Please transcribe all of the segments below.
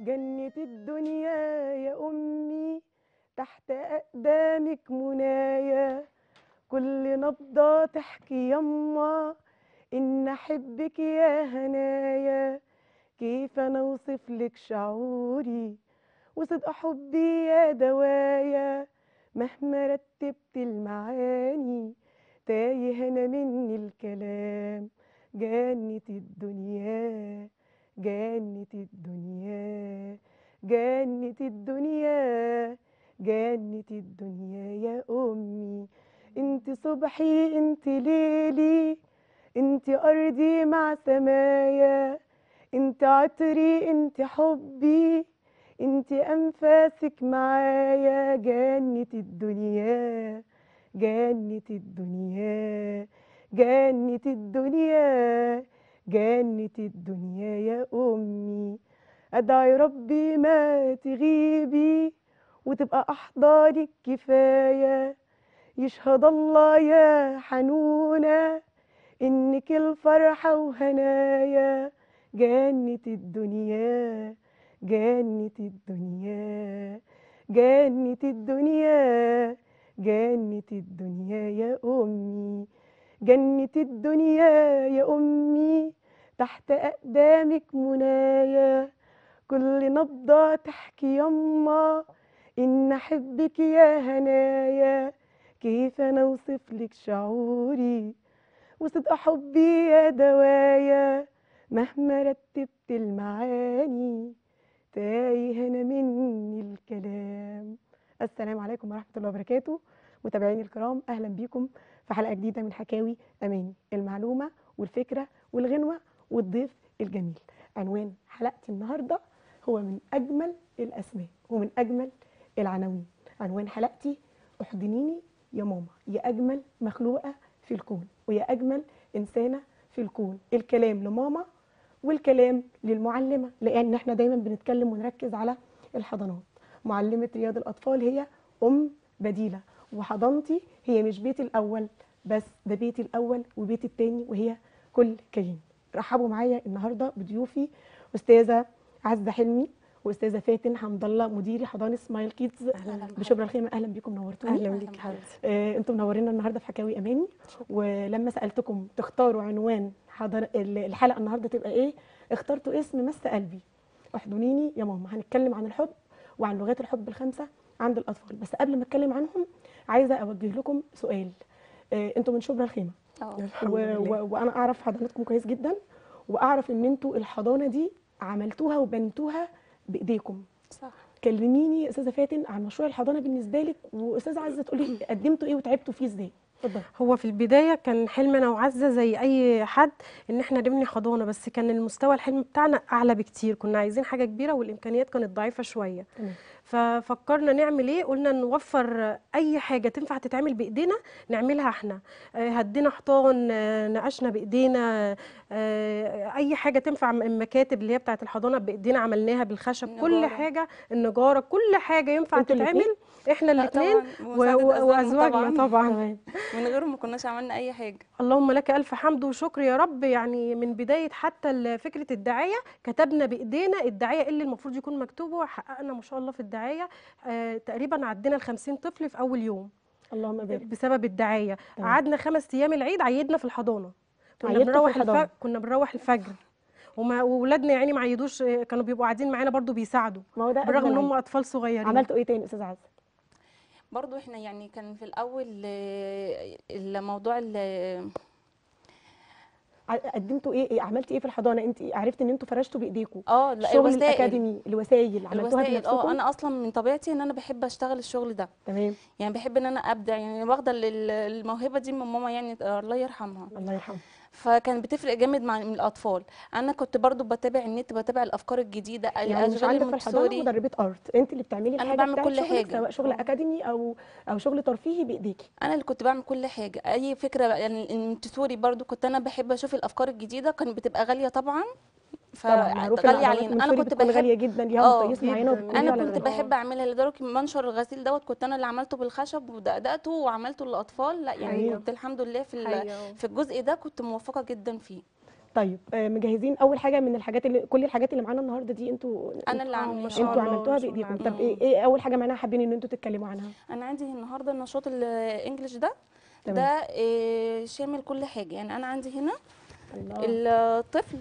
جنة الدنيا يا أمي تحت أقدامك منايا كل نبضة تحكي يما إن أحبك يا هنايا كيف أنا أوصف لك شعوري وصدق حبي يا دوايا مهما رتبت المعاني تايه أنا مني الكلام جنة الدنيا جنة الدنيا جنة الدنيا جنة الدنيا يا أمي انت صبحي انت ليلي انت أرضي مع سمايا انت عطري انت حبي انت أنفاسك معايا جنة الدنيا جنة الدنيا جنة الدنيا جنة الدنيا يا أمي أدعي ربي ما تغيبي وتبقى أحضانك كفاية يشهد الله يا حنونة إنك الفرحة وهنايا جنة الدنيا جنة الدنيا جنة الدنيا جنة الدنيا يا أمي جنة الدنيا يا أمي تحت أقدامك منايا كل نبضة تحكي يما إن أحبك يا هنايا كيف أنا أوصف لك شعوري وصدق حبي يا دوايا مهما رتبت المعاني تايه أنا مني الكلام السلام عليكم ورحمة الله وبركاته متابعيني الكرام أهلا بيكم في حلقة جديدة من حكاوي أماني المعلومة والفكرة والغنوة والضيف الجميل عنوان حلقتي النهاردة هو من أجمل الأسماء ومن أجمل العناوين عنوان حلقتي احضنيني يا ماما يا أجمل مخلوقة في الكون ويا أجمل إنسانة في الكون الكلام لماما والكلام للمعلمة لأن احنا دايما بنتكلم ونركز على الحضانات معلمة رياض الأطفال هي أم بديلة وحضانتي هي مش بيتي الأول بس ده بيتي الأول وبيتي التاني وهي كل كريم رحبوا معايا النهاردة بضيوفي أستاذة عزة حلمي واستاذه فاتن حمد الله مديري حضانه سمايل كيدز بشبرا الخيمه اهلا بيكم نورتوني اهلا بيك حبيبتي آه انتم منورينا النهارده في حكاوي اماني ولما سالتكم تختاروا عنوان حضر الحلقه النهارده تبقى ايه اخترتوا اسم مس قلبي احضنيني يا ماما هنتكلم عن الحب وعن لغات الحب الخمسه عند الاطفال بس قبل ما اتكلم عنهم عايزه اوجه لكم سؤال آه انتم من شبرا الخيمه اه و... و... وانا اعرف حضانتكم كويس جدا واعرف ان انتوا الحضانه دي عملتوها وبنتوها بايديكم صح كلميني يا استاذه فاتن عن مشروع الحضانه بالنسبه لك واستاذه عزه تقولي قدمتوا ايه وتعبتوا فيه ازاي اتفضل هو في البداية كان حلم أنا وعزة زي أي حد إن إحنا نبني حضانة بس كان المستوى الحلم بتاعنا أعلى بكتير كنا عايزين حاجة كبيرة والإمكانيات كانت ضعيفة شوية تمام ففكرنا نعمل إيه قلنا نوفر أي حاجة تنفع تتعمل بإيدينا نعملها إحنا آه، هدينا حيطان آه، نقشنا بإيدينا آه، أي حاجة تنفع م- المكاتب اللي هي بتاعت الحضانة بإيدينا عملناها بالخشب كل النجارة. حاجة النجارة كل حاجة ينفع انتوا الاتنين؟ تتعمل إحنا لا الاتنين طبعاً، و- ومساعدة و- أزواجنا وأزواجنا طبعا تمام من غيرهم ما كناش عملنا اي حاجه اللهم لك ألف حمد وشكر يا رب يعني من بداية حتى ال- فكرة الدعاية كتبنا بإيدينا الدعاية اللي المفروض يكون مكتوبه وحققنا ما شاء الله في الدعاية آه تقريبا عدينا ال 50 طفل في أول يوم اللهم بارك بسبب الدعاية تمام. قعدنا خمس أيام العيد عيدنا في الحضانة كنا عيدتوا في بنروح الحضانة. الفجر كنا بنروح الفجر وما وولادنا يعني ما عيدوش آه، كانوا بيبقوا قاعدين معانا برضو بيساعدوا ما هو ده بالرغم ان أجمل هم عيد. اطفال صغيرين عملتوا ايه تاني استاذه عزه برضو احنا يعني كان في الاول آه، الموضوع ال- ع- قدمتوا ايه إيه- عملتي ايه في الحضانه انت عرفت ان انتوا فرشتوا بايديكم اه لا شغل الوسائل الاكاديمي الوسائل عملتوها الوسائل اه بنفسكم انا اصلا من طبيعتي ان انا بحب اشتغل الشغل ده تمام يعني بحب ان انا ابدع يعني واخده ال- الموهبه دي من ماما يعني الله يرحمها الله يرحمه فكان بتفرق جامد مع من الاطفال انا كنت برضو بتابع النت بتابع الافكار الجديده يعني مش الاشغال عندك في الحضانه المونتسوري مدربه ارت انت اللي بتعملي أنا الحاجه بعمل بتاعت كل شغلك حاجة. سواء شغل آه. اكاديمي او او شغل ترفيهي بايديكي انا اللي كنت بعمل كل حاجه اي فكره بقى- يعني المونتسوري برضو كنت انا بحب اشوف الافكار الجديده كانت بتبقى غاليه طبعا طبعا معروف فغاليه الأدوات علينا انا المنسوري كنت بتكون بحب غاليه جدا ليها آه، مقاييس معينه جداً. وبتكون انا فعلا كنت غالية. بحب اعملها لدرجه منشر الغسيل دوت كنت انا اللي عملته بالخشب ودقدقته وعملته للاطفال لا يعني حقيقة. كنت الحمد لله في ال- حقيقة. في الجزء ده كنت موفقه جدا فيه طيب آه، مجهزين اول حاجه من الحاجات اللي كل الحاجات اللي معانا النهارده دي انتوا انا اللي آه، عاملاها ما شاء انتوا الله، عملتوها ما شاء الله بايديكم طب عليكم. ايه ايه اول حاجه معانا حابين ان انتوا تتكلموا عنها انا عندي النهارده النشاط الانجليش ده تمام. ده إيه، شامل كل حاجه يعني انا عندي هنا الله الطفل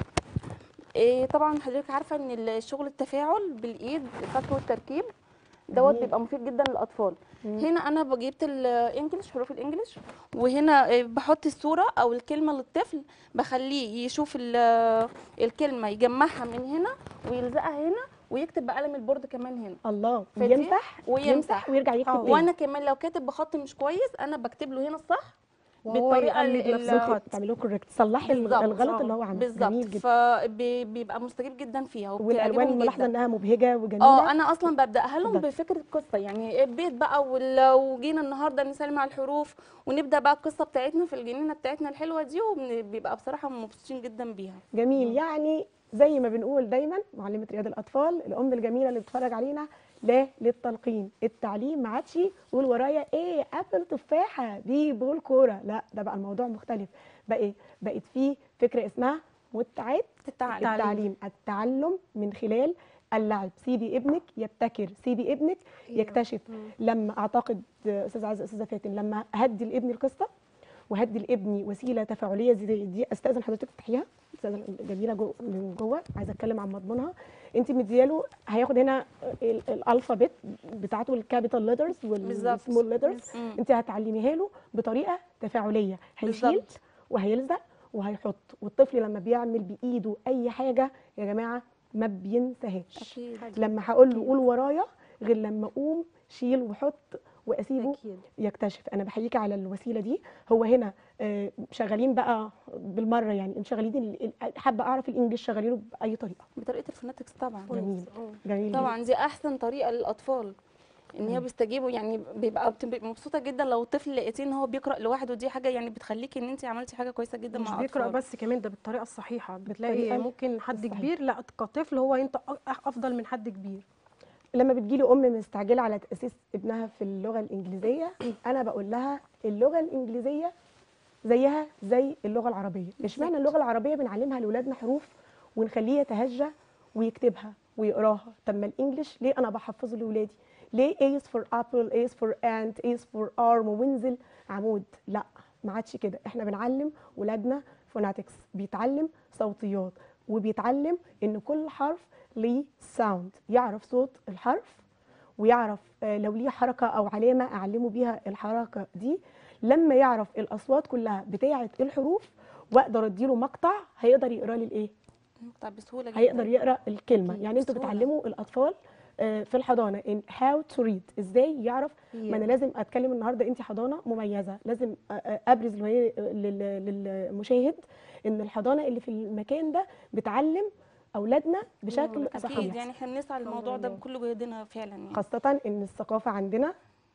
إيه طبعا حضرتك عارفه ان الشغل التفاعل بالايد الفك والتركيب دوت جميل. بيبقى مفيد جدا للاطفال مم. هنا انا جبت الانجليش حروف الانجليش وهنا إيه، بحط الصوره او الكلمه للطفل بخليه يشوف ال- الكلمه يجمعها من هنا ويلزقها هنا ويكتب بقلم البورد كمان هنا الله فدي- ويمسح ويمسح. ويرجع يكتب آه. تاني وانا كمان لو كاتب بخط مش كويس انا بكتب له هنا الصح وهو بالطريقة يقلد ال- نفس ال- الخط تعملوا كوريكت تصلحي الغ- بالظبط. الغلط آه. اللي هو عمله بالظبط جميل جدا فبيبقى مستجيب جدا فيها والالوان وبتعجبهم ملاحظه جدا انها مبهجه وجميله اه انا اصلا ببداها لهم اتفضل. بفكره قصه يعني البيت بقى وال- وجينا النهارده نسلم على الحروف ونبدا بقى القصه بتاعتنا في الجنينه بتاعتنا الحلوه دي وبيبقى بصراحه مبسوطين جدا بيها جميل يعني زي ما بنقول دايما معلمه رياض الاطفال الام الجميله اللي بتتفرج علينا لا للتلقين التعليم ما عادش قول ورايا ايه ابل تفاحه دي بول كوره لا ده بقى الموضوع مختلف بقى ايه بقت في فكره اسمها متعه التعليم التعليم التعلم من خلال اللعب سيبي ابنك يبتكر سيبي ابنك يكتشف لما اعتقد استاذ عايزه استاذه فاتن لما هدي لابني القصه وهدي لابني وسيله تفاعليه زي دي استاذن حضرتك تفتحيها استاذن جميله جو من جوه عايزه اتكلم عن مضمونها انت مدياله هياخد هنا ال- الالفابت بتاعته الكابيتال ليترز بالظبط. والسمول ليترز مم. انت هتعلميها له بطريقه تفاعليه هيشيل بالظبط. وهيلزق وهيحط والطفل لما بيعمل بايده اي حاجه يا جماعه ما بينساهاش اكيد لما هقول له أكيد. قول ورايا غير لما اقوم شيل وحط واسيبه اكيد يكتشف انا بحييك على الوسيله دي هو هنا آه، شغالين بقى بالمره يعني انتوا شغالين ال- ال- حابه اعرف الانجليش شغالينه باي طريقه بطريقه الفوناتكس طبعا جميل. آه. جميل طبعا دي احسن طريقه للاطفال ان هي مم. بيستجيبوا يعني بيبقى بتبقى مبسوطه جدا لو الطفل لقيتيه ان هو بيقرا لوحده دي حاجه يعني بتخليكي ان انت عملتي حاجه كويسه جدا مش مع بيقرا اطفال بس كمان ده بالطريقه الصحيحه بالطريقة بتلاقي ممكن حد الصحيحة. كبير لا كطفل هو انت أ- افضل من حد كبير لما بتجيلي ام مستعجله على تاسيس ابنها في اللغه الانجليزيه انا بقول لها اللغه الانجليزيه زيها زي اللغه العربيه اشمعنى اللغه العربيه بنعلمها لاولادنا حروف ونخليه يتهجى ويكتبها ويقراها طب ما الانجليش ليه انا بحفظه لاولادي ليه A is for apple A is for ant A is for arm وانزل عمود لا ما عادش كده احنا بنعلم ولادنا فوناتكس بيتعلم صوتيات وبيتعلم ان كل حرف ليه ساوند يعرف صوت الحرف ويعرف آه، لو ليه حركه او علامه اعلمه بيها الحركه دي لما يعرف الاصوات كلها بتاعه الحروف واقدر اديله مقطع هيقدر يقرا لي الايه طب بسهوله جدا هيقدر يقرا الكلمه أكيد، يعني انتوا بسهولة. بتعلموا الاطفال آه، في الحضانه ان هاو تو ريد ازاي يعرف ما انا لازم اتكلم النهارده انت حضانه مميزه لازم أ- أ- ابرز لوهي- لل- للمشاهد ان الحضانه اللي في المكان ده بتعلم اولادنا بشكل اكيد صحيح يعني احنا بنسعى للموضوع ده بكل جهدنا فعلا يعني خاصه ان الثقافه عندنا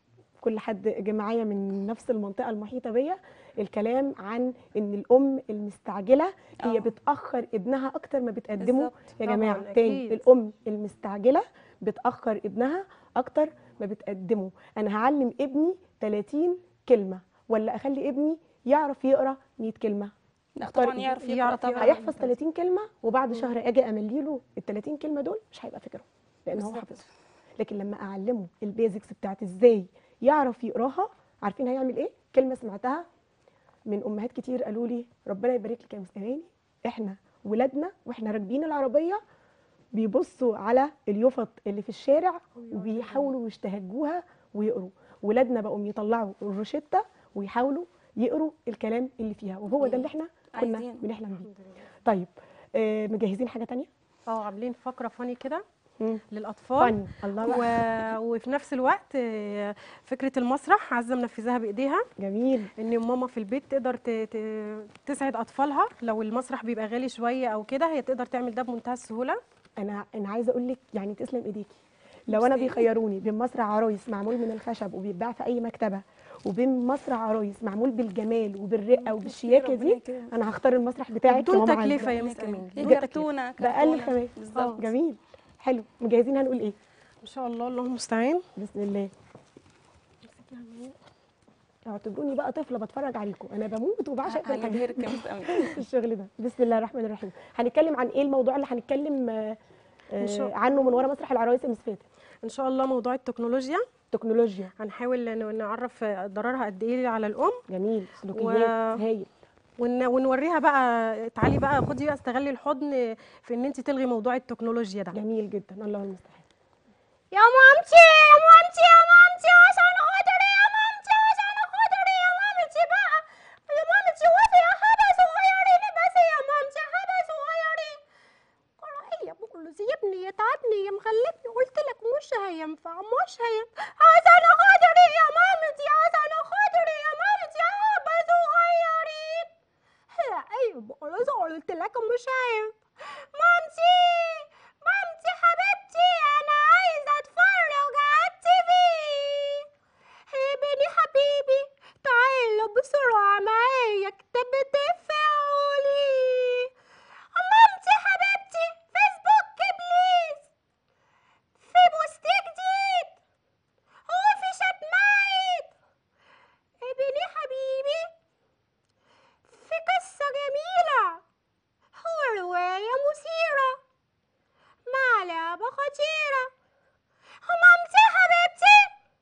كل حد جماعيه من نفس المنطقه المحيطه بيا الكلام عن ان الام المستعجله هي آه. بتاخر ابنها اكتر ما بتقدمه بالظبط. يا طبعاً، جماعه تاني أكيد. الام المستعجله بتاخر ابنها اكتر ما بتقدمه انا هعلم ابني 30 كلمه ولا اخلي ابني يعرف يقرا 100 كلمه لا اختار طبعا إيه؟ يعرف يقرا يعرف طبعا يقرأ. هيحفظ 30 كلمه وبعد شهر اجي املي له ال 30 كلمه دول مش هيبقى فاكرهم لان هو بالظبط. حافظهم لكن لما اعلمه البيزكس بتاعت ازاي يعرف يقراها عارفين هيعمل ايه كلمه سمعتها من امهات كتير قالوا لي ربنا يبارك لك يا مس اماني احنا ولادنا واحنا راكبين العربيه بيبصوا على اليفط اللي في الشارع وبيحاولوا يشتهجوها ويقروا ولادنا بقوا يطلعوا الروشته ويحاولوا يقروا الكلام اللي فيها وهو ده اللي احنا كنا عايزين. بنحلم بيه طيب آه مجهزين حاجه تانية اه عاملين فقره فاني كده مم. للاطفال فن الله و... أكبر. وفي نفس الوقت آه، فكره المسرح عزه منفذاها بايديها جميل ان ماما في البيت تقدر ت... ت... تسعد اطفالها لو المسرح بيبقى غالي شويه او كده هي تقدر تعمل ده بمنتهى السهوله انا انا عايزه اقول لك يعني تسلم ايديكي لو انا ميرسي. بيخيروني بين مسرح عرايس معمول من الخشب وبيتباع في اي مكتبه وبين مسرح عرايس معمول بالجمال وبالرقه وبالشياكه ربنا دي يكرمك. انا هختار المسرح بتاعك بدون يا ماما تكلفه عزة. يا مس امين هي بدون كرتونه بأقل كرتونة. خامات بالظبط جميل حلو مجهزين هنقول ايه ان شاء الله اللهم المستعان بسم الله اعتبروني بقى طفله بتفرج عليكم انا بموت وبعشق في الحاجات هنبهرك يا مس امين الشغل ده بسم الله الرحمن الرحيم هنتكلم عن ايه الموضوع اللي هنتكلم آه، إن شاء آه، الله. عنه من ورا مسرح العرايس امس فاتت ان شاء الله موضوع التكنولوجيا تكنولوجيا هنحاول ن- نعرف ضررها قد ايه على الام جميل سلوكيات هايل ون- ونوريها بقى تعالي بقى خدي بقى استغلي الحضن في ان انت تلغي موضوع التكنولوجيا ده جميل جدا الله المستعان يا مامتي يا مامتي يا مامتي عشان خاطري يا مامتي عشان خاطري يا مامتي بقى يا مامتي وفي يا حبة صغيرين بس يا مامتي حبة صغيرين قرعية بقول يا ابني يتعبني يا مخلفني قلت لك مش هينفع مش هينفع عشان خاطري يا مامتي عشان خاطري يا مامتي حبة صغيرين لا ايوه بقول قلت لك مش هينفع مامتي مامتي حبيبتي انا عايزه اتفرج على التي في حبيبي حبيبي تعالى بسرعه معايا كتاب تفاعلي مامتي حبيبتي فيسبوك بليز في بوست جديد هو في شات مايت ابني حبيبي في قصه جميله هو رواية مثيرة مع لعبة خطيرة مامتي حبيبتي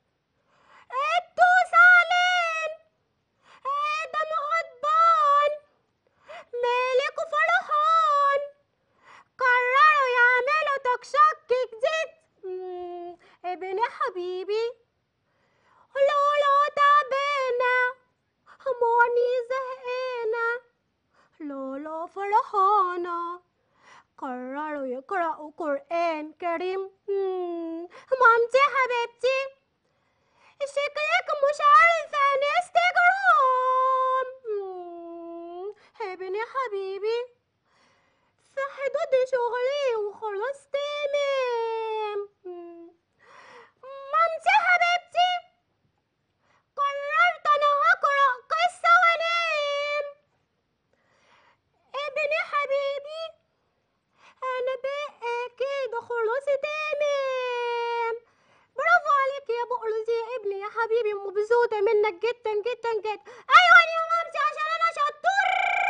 التوسالين آدم غضبان مالك وفرحان قرروا يعملوا توك شوك جديد مم، ابني حبيبي لولا تعبانة ماني زهقانة لولا فرحانة قرروا يقرأوا قرآن كريم مم، مامتي حبيبتي شكلك مش عارفة انستجرام مم، ابني حبيبي في حدود شغلي وخلاص تمام مم، مامتي حبيبتي قررت انا هقرأ قصة وانام ابني حبيبي انا بقى كده خلاص تمام برافو عليك يا بقرز يا ابني يا حبيبي مبسوطة منك جدا جدا جدا ايوه يا مامتي عشان انا شطور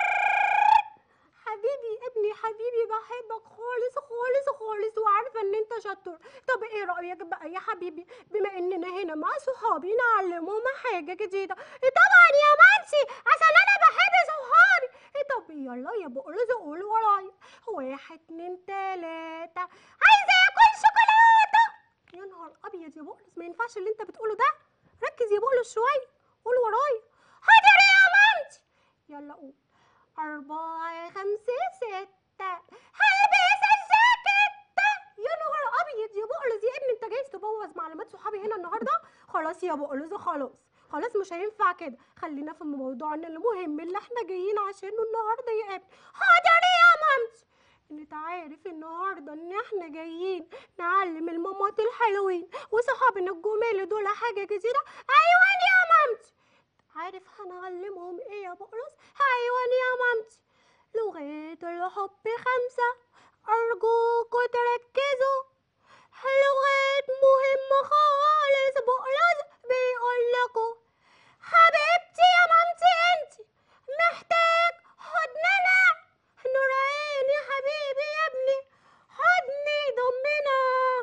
حبيبي ابني حبيبي بحبك خالص خالص خالص وعارفه ان انت شطور طب ايه رايك بقى يا حبيبي بما اننا هنا مع صحابي نعلمهم حاجه جديده طبعا يا مامتي عشان انا بحب صحابي طب يلا يا بقرز قول ورايا واحد اتنين تلاته عايزه اكل شوكولاته يا نهار ابيض يا بقرز ما ينفعش اللي انت بتقوله ده ركز يا بقرز شويه قول ورايا حاضر يا مامتي يلا قول أربعة خمسة ستة هلبس الجاكيتة يا نهار أبيض يا بقلز يا ابني أنت جايز تبوظ معلومات صحابي هنا النهاردة خلاص يا بقلز خلاص خلاص مش هينفع كده خلينا في موضوعنا المهم اللي احنا جايين عشانه النهارده يا ابني حاضر يا مامتي انت عارف النهارده ان احنا جايين نعلم المامات الحلوين وصحابنا الجمال دول حاجه جديده ايوه يا مامتي عارف هنعلمهم ايه يا بقرص ايوه يا مامتي لغات الحب خمسة أرجوكوا تركزوا لغات مهمة خالص بقرص بيقول لكم حبيبتي يا مامتي انتي محتاج حضننا نور عيني حبيبي يا ابني حضني ضمنا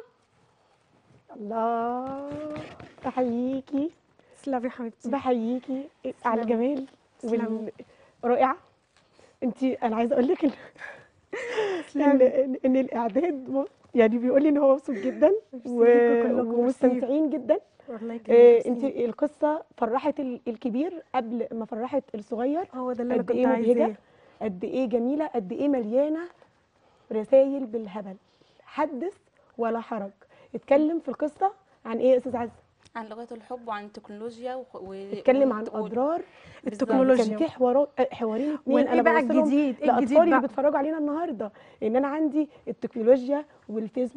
الله بحييكي تسلمي يا حبيبتي بحييكي على تسلمي. الجمال تسلمي. رائعه انت انا عايزه اقول لك ان ان, تسلمي. إن, إن الاعداد م- يعني بيقول لي ان هو مبسوط جدا و... ميرسي ليكوا كلكم، ومستمتعين جدا والله آه يكرمك انت ميرسي. القصه فرحت ال- الكبير قبل ما فرحت الصغير هو ده اللي انا قد كنت ايه مبهجه عايزاه قد ايه جميله قد ايه مليانه رسائل بالهبل حدث ولا حرج اتكلم في القصه عن ايه يا استاذ عزه عن لغات الحب وعن التكنولوجيا و... و... اتكلم عن و- اضرار التكنولوجيا. كان في حوارات آه، حوارين اتنين وايه انا بقى بوصلهم الجديد ايه الجديد لاطفالي اللي بقى بيتفرجوا علينا النهارده ان انا عندي التكنولوجيا والفيسبوك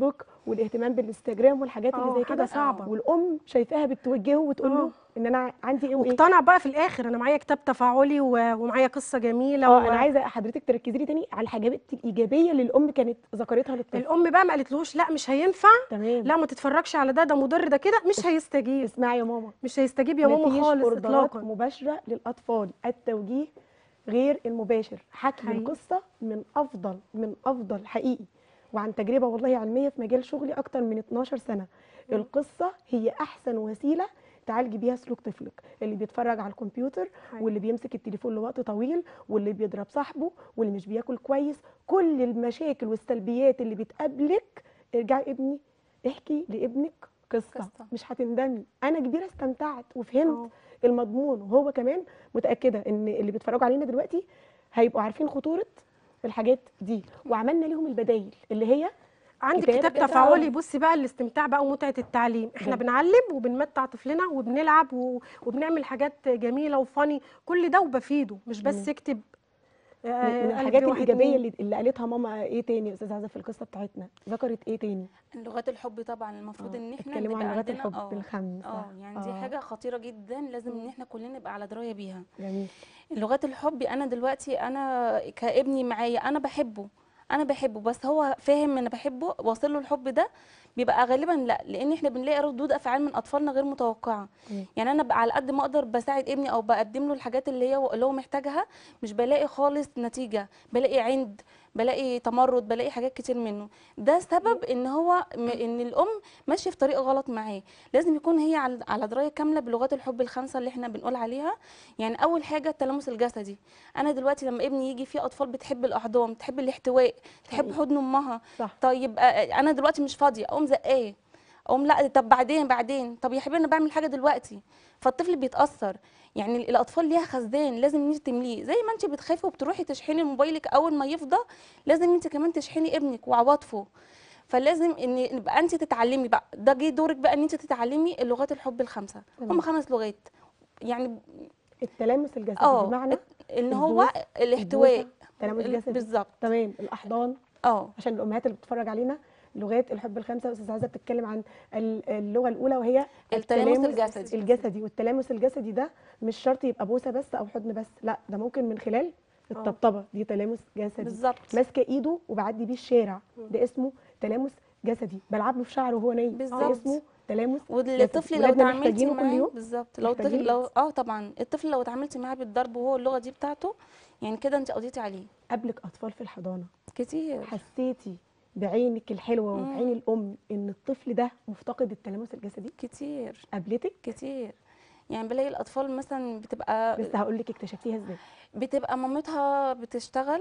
والاهتمام بالانستجرام والحاجات اللي اه زي حاجه كده صعبه والام شايفاها بتوجهه وتقول له آه. ان انا عندي ايه وايه واقتنع بقى في الاخر انا معايا كتاب تفاعلي و- ومعايا قصه جميله اه و- انا عايزه حضرتك تركزي لي تاني على الحاجات الايجابيه اللي الام كانت ذكرتها للطفل الام بقى ما قالتلهوش لا مش هينفع تمام لا ما تتفرجش على ده ده مضر ده كده مش هيستجيب اسمعي يا ماما مش هيستجيب يا ماما مفيش خالص اوردرات اطلاقا مباشره للاطفال التوجيه غير المباشر حكي حقيقي. القصه من افضل من افضل حقيقي وعن تجربه والله علميه في مجال شغلي اكتر من 12 سنه القصه هي احسن وسيله تعالجي بيها سلوك طفلك اللي بيتفرج على الكمبيوتر حقيقي. واللي بيمسك التليفون لوقت طويل واللي بيضرب صاحبه واللي مش بياكل كويس كل المشاكل والسلبيات اللي بتقابلك ارجعي ابني احكي لابنك قصه, قصة. مش هتندمي انا كبيره استمتعت وفهمت اه. المضمون وهو كمان متاكده ان اللي بيتفرجوا علينا دلوقتي هيبقوا عارفين خطوره الحاجات دي وعملنا ليهم البدايل اللي هي عندي كتاب كتاب كده. تفاعلي بصي بقى الاستمتاع بقى ومتعه التعليم احنا جميل. بنعلم وبنمتع طفلنا وبنلعب و... وبنعمل حاجات جميله وفاني كل ده وبفيده مش بس جميل. يكتب من آه، من ألف الحاجات ب واحد الايجابيه اتنين. اللي, اللي قالتها ماما ايه تاني يا استاذ عزه في القصه بتاعتنا ذكرت ايه تاني لغات الحب طبعا المفروض آه، ان احنا اتكلموا عن نبقى لغات عندنا الحب اه الخمسه اه يعني دي آه. حاجه خطيره جدا لازم ان احنا كلنا نبقى على درايه بيها جميل لغات الحب انا دلوقتي انا كابني معايا انا بحبه انا بحبه بس هو فاهم انا بحبه واصل له الحب ده بيبقى غالبا لا لان احنا بنلاقي ردود افعال من اطفالنا غير متوقعه مم. يعني انا بقى على قد ما اقدر بساعد ابني او بقدم له الحاجات اللي هي اللي هو محتاجها مش بلاقي خالص نتيجه بلاقي عند بلاقي تمرد بلاقي حاجات كتير منه ده سبب ان هو م- ان الام ماشيه في طريق غلط معاه لازم يكون هي على على درايه كامله بلغات الحب الخمسه اللي احنا بنقول عليها يعني اول حاجه التلامس الجسدي انا دلوقتي لما ابني يجي في اطفال بتحب الاحضان بتحب الاحتواء تحب حقيقي. حضن امها صح طيب آه، انا دلوقتي مش فاضيه اقوم زقاه اقوم لا طب بعدين بعدين طب يا حبيبي انا بعمل حاجه دلوقتي فالطفل بيتاثر يعني الاطفال ليها خزان لازم ان انت تمليه زي ما انت بتخافي وبتروحي تشحني موبايلك اول ما يفضى لازم انت كمان تشحني ابنك وعواطفه فلازم ان يبقى انت تتعلمي بقى ده جه دورك بقى ان انت تتعلمي اللغات الحب الخمسه تمام. هم خمس لغات يعني التلامس الجسدي اه بمعنى ان هو البوسة، الاحتواء البوسة، تلامس ال- جسدي بالظبط تمام الاحضان اه عشان الامهات اللي بتتفرج علينا لغات الحب الخمسه استاذ عزه بتتكلم عن ال- اللغه الاولى وهي التلامس الجسدي. الجسدي والتلامس الجسدي ده مش شرط يبقى بوسه بس او حضن بس لا ده ممكن من خلال الطبطبه دي تلامس جسدي بالظبط ماسكه ايده وبعدي بيه الشارع ده اسمه تلامس جسدي بلعب له في شعره وهو نايم ده بالظبط. اسمه تلامس والطفل لو ولادنا اتعاملتي محتاجينه كل معاه يوم بالظبط لو محتاجين الطفل لو اه طبعا الطفل لو اتعاملتي معاه بالضرب وهو اللغه دي بتاعته يعني كده انت قضيتي عليه قبلك اطفال في الحضانه كتير حسيتي بعينك الحلوه مم. وبعين الام ان الطفل ده مفتقد التلامس الجسدي كتير قابلتك كتير يعني بلاقي الاطفال مثلا بتبقى لسه هقول لك اكتشفتيها ازاي بتبقى مامتها بتشتغل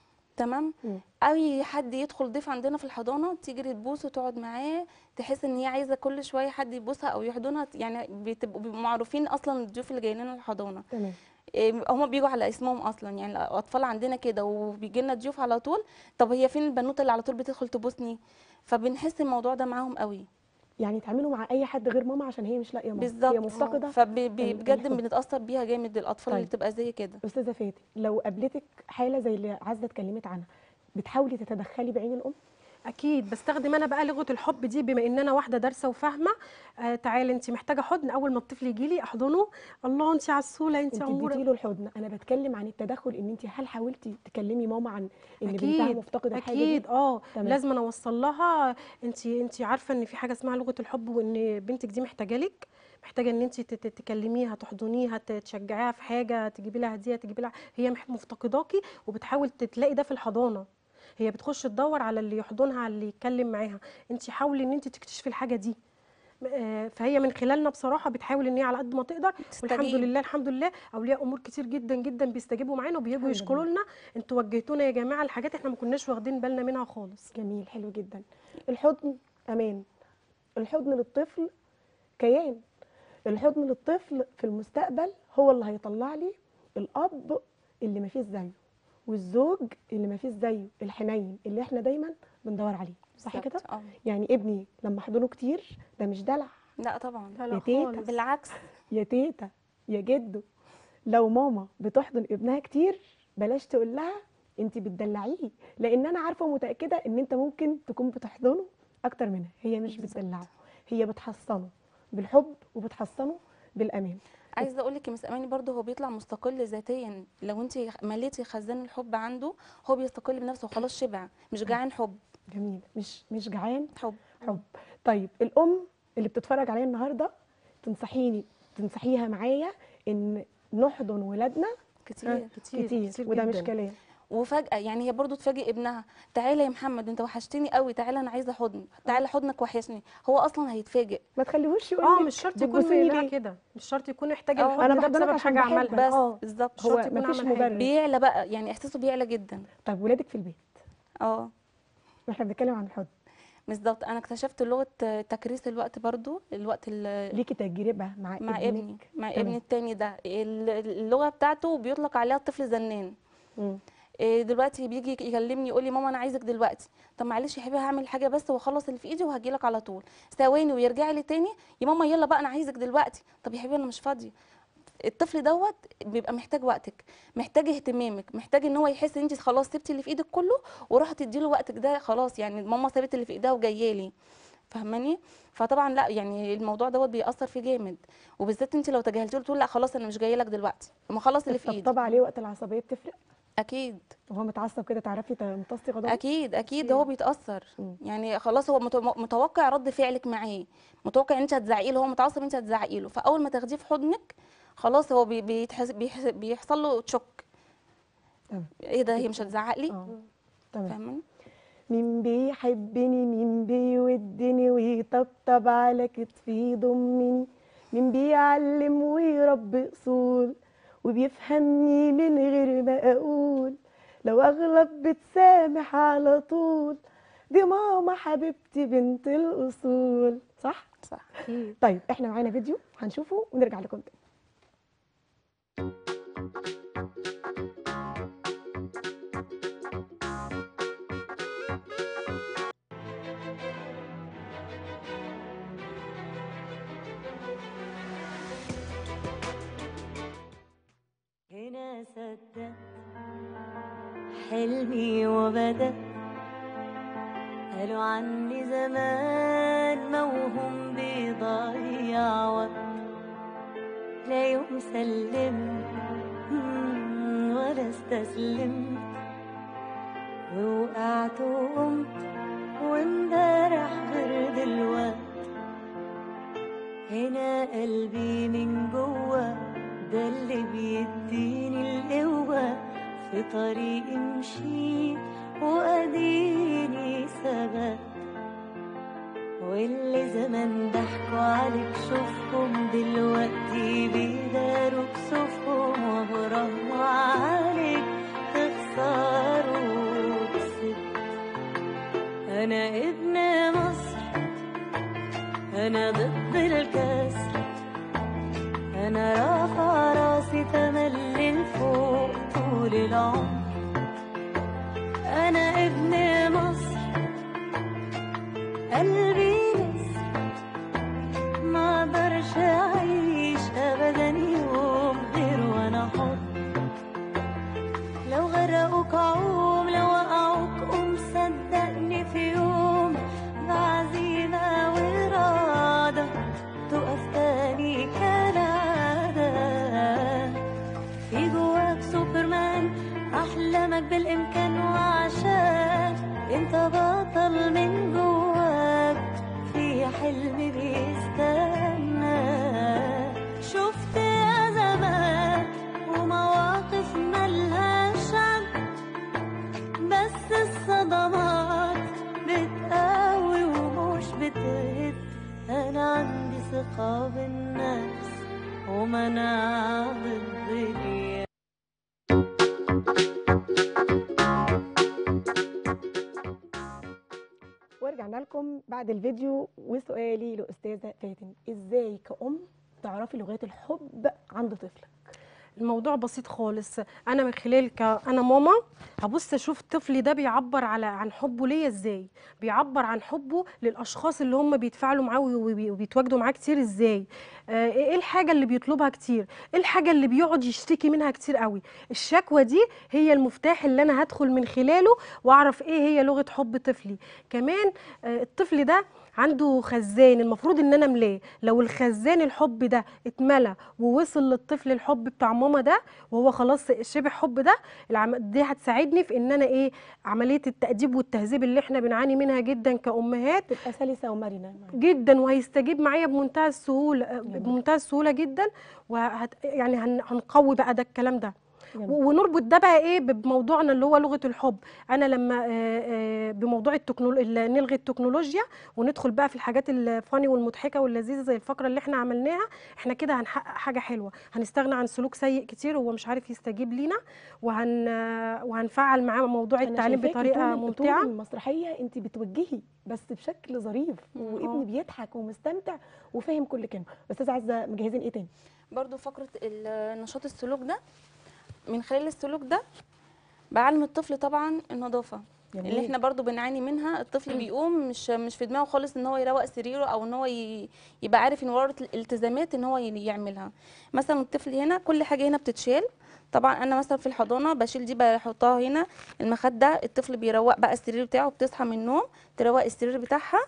تمام مم. اي حد يدخل ضيف عندنا في الحضانه تجري تبوسه وتقعد معاه تحس ان هي عايزه كل شويه حد يبوسها او يحضنها يعني بتبقوا بيبقوا معروفين اصلا الضيوف اللي جايين لنا الحضانه تمام إيه، هما بيجوا على اسمهم اصلا يعني الاطفال عندنا كده وبيجي لنا ضيوف على طول طب هي فين البنوته اللي على طول بتدخل تبوسني فبنحس الموضوع ده معاهم قوي يعني يتعاملوا مع اي حد غير ماما عشان هي مش لاقيه ماما بالظبط هي مفتقده ال- فبجد الحب. بنتاثر بيها جامد الاطفال اللي طيب. بتبقى زي كده استاذه فاتن لو قابلتك حاله زي اللي عزه اتكلمت عنها بتحاولي تتدخلي بعين الام اكيد بستخدم انا بقى لغه الحب دي بما ان انا واحده دارسه وفاهمه آه تعالي انت محتاجه حضن اول ما الطفل يجي لي احضنه الله انت عسوله انت انت اموره اديتي له الحضن انا بتكلم عن التدخل ان انت هل حاولتي تكلمي ماما عن ان بنتها اكيد مفتقده الحاجه دي اكيد اه تمام. لازم انا اوصل لها انت انت عارفه ان في حاجه اسمها لغه الحب وان بنتك دي محتاجه لك محتاجه ان انت تت- تكلميها تحضنيها ت- تشجعيها في حاجه تجيبي لها هديه تجيبي لها هي مح- مفتقداكي وبتحاول تلاقي ده في الحضانه هي بتخش تدور على اللي يحضنها على اللي يتكلم معاها انت حاولي ان انت تكتشفي الحاجه دي آه، فهي من خلالنا بصراحه بتحاول ان هي على قد ما تقدر والحمد تستجيب. لله الحمد لله اولياء امور كتير جدا جدا بيستجيبوا معانا وبيجوا الحمد يشكروا لنا انتوا وجهتونا يا جماعه لحاجات احنا ما كناش واخدين بالنا منها خالص جميل حلو جدا الحضن امان الحضن للطفل كيان الحضن للطفل في المستقبل هو اللي هيطلع لي الاب اللي ما فيش زيه والزوج اللي ما فيش زيه الحنين اللي احنا دايما بندور عليه صح كده بالظبط، اه يعني ابني لما احضنه كتير ده مش دلع لا طبعا لا يا لا تيتا خالص بالعكس يا تيتا يا جدو لو ماما بتحضن ابنها كتير بلاش تقول لها انت بتدلعيه لان انا عارفه ومتاكده ان انت ممكن تكون بتحضنه اكتر منها هي مش بالظبط. بتدلعه هي بتحصنه بالحب وبتحصنه بالامان عايزه اقول لك يا مس اماني برضه هو بيطلع مستقل ذاتيا لو انت مليتي خزان الحب عنده هو بيستقل بنفسه خلاص شبع مش جعان حب جميل مش مش جعان حب حب طيب الام اللي بتتفرج عليا النهارده تنصحيني تنصحيها معايا ان نحضن ولادنا كتير كتير كتير, كتير وده مش جداً. كلام وفجأة يعني هي برضو تفاجئ ابنها تعالى يا محمد انت وحشتني قوي تعالى انا عايزه حضن تعالى حضنك وحشني هو اصلا هيتفاجئ ما تخليهوش يقول اه لك مش شرط يكون بتبصيني لا ليه؟ كده مش شرط يكون يحتاج اه. الحب أنا ده بحضنك بسبب عشان حاجه بحبك. عملها بس اه. بالظبط شرط هو يكون مفيش عمل حاجة. مبرر بيعلى بقى يعني احساسه بيعلى جدا طيب ولادك في البيت اه احنا بنتكلم عن الحضن بالظبط انا اكتشفت لغه تكريس الوقت برضو الوقت ال- ليكي تجربه مع مع ابنك ابني مع تمام. ابني التاني ده ال- اللغه بتاعته بيطلق عليها الطفل زنان مم. إيه دلوقتي بيجي يكلمني يقول لي ماما انا عايزك دلوقتي طب معلش يا حبيبي هعمل حاجه بس واخلص اللي في ايدي وهجي لك على طول ثواني ويرجع لي تاني يا ماما يلا بقى انا عايزك دلوقتي طب يا حبيبي انا مش فاضيه الطفل دوت بيبقى محتاج وقتك محتاج اهتمامك محتاج ان هو يحس ان انت خلاص سبتي اللي في ايدك كله وراح تديله وقتك ده خلاص يعني ماما سابت اللي في ايدها وجايه لي فاهماني فطبعا لا يعني الموضوع دوت بيأثر فيه جامد وبالذات انت لو تجاهلتي له تقول لا خلاص انا مش جايه لك دلوقتي ما خلاص اللي في ايدي الطبطبه عليه وقت العصبيه بتفرق اكيد وهو متعصب كده تعرفي تمتصي غضبه اكيد اكيد هو بيتاثر مم. يعني خلاص هو مت- متوقع رد فعلك معاه متوقع ان انت هتزعقي له هو متعصب انت هتزعقي له فاول ما تاخديه في حضنك خلاص هو بي- بيتحس بيحس بيحصل له تشوك تمام. ايه ده هي مش هتزعق لي اه تمام فاهماني مين بيحبني مين بيودني ويطبطب على كتفي يضمني مين بيعلم ويربي اصول وبيفهمني من غير ما اقول لو اغلط بتسامح على طول دي ماما حبيبتي بنت الاصول صح صح اكيد طيب احنا معانا فيديو هنشوفه ونرجع لكم تاني هنا صدقت حلمي وبدأت قالوا عني زمان موهوم بيضيع وقت لا يوم سلمت مم، ولا استسلمت ووقعت وقمت وامبارح غير دلوقت هنا قلبي من جوه ده اللي بيديني القوة في طريقي مشيت وأديني ثبت واللي زمان ضحكوا عليك شوفهم دلوقتي بيداروا كسوفهم وبراهنوا عليك تخسروا كسبت أنا ابن مصر أنا ضد الكسر أنا رافع راسي تملي لفوق طول العمر أنا ابن مصر قلبي نسر ما اقدرش أعيش أبدا يوم غير وأنا حر لو غرقوك عوم لو وقعوك قوم صدقني في يوم بعزيمة وإرادة تقف تاني كالعادة في جواك سوبرمان أحلامك بالإمكان وعشان أنت بطل من جواك في حلم بيستنى شفت أزمات ومواقف ملهاش عد بس الصدمات بتقوي ومش بتهد انا عندي ثقة بالنفس ومناعة ضد اليأس ورجعنا لكم بعد الفيديو وسؤالي لاستاذه فاتن ازاي كأم تعرفي لغات الحب عند طفلك الموضوع بسيط خالص انا من خلال ك... انا ماما هبص اشوف طفلي ده بيعبر على عن حبه ليا ازاي بيعبر عن حبه للاشخاص اللي هم بيتفاعلوا معاه وبي- وبيتواجدوا معاه كتير ازاي آه، ايه الحاجه اللي بيطلبها كتير ايه الحاجه اللي بيقعد يشتكي منها كتير قوي الشكوى دي هي المفتاح اللي انا هدخل من خلاله واعرف ايه هي لغه حب طفلي كمان آه، الطفل ده عنده خزان المفروض ان انا املاه لو الخزان الحب ده اتملى ووصل للطفل الحب بتاع ماما ده وهو خلاص شبع حب ده العم... دي هتساعدني في ان انا ايه عمليه التاديب والتهذيب اللي احنا بنعاني منها جدا كامهات تبقى سلسه ومرنه معاك. جدا وهيستجيب معايا بمنتهى السهوله بمنتهى السهوله جدا وهت يعني هن... هنقوي بقى ده الكلام ده جميل. و- ونربط ده بقى ايه بموضوعنا اللي هو لغه الحب انا لما آه، آه، بموضوع التكنولو... ال- نلغي التكنولوجيا وندخل بقى في الحاجات الفاني والمضحكه واللذيذه زي الفقره اللي احنا عملناها احنا كده هنحقق حاجه حلوه هنستغنى عن سلوك سيء كتير هو مش عارف يستجيب لينا وهن وهنفعل معاه موضوع أنا التعليم شايفاكي بطريقه طول- ممتعه طول المسرحيه انت بتوجهي بس بشكل ظريف وابني بيضحك ومستمتع وفاهم كل كلمه استاذه عزه مجهزين ايه تاني برضو فقرة ال- نشاط السلوك ده من خلال السلوك ده بعلم الطفل طبعا النظافة اللي جميل. احنا برضو بنعاني منها الطفل بيقوم مش مش في دماغه خالص ان هو يروق سريره او ان هو ي- يبقى عارف ان وراه الالتزامات ان هو ي- يعملها مثلا الطفل هنا كل حاجة هنا بتتشال طبعا انا مثلا في الحضانه بشيل دي بحطها هنا المخده الطفل بيروق بقى السرير بتاعه بتصحى من النوم تروق السرير بتاعها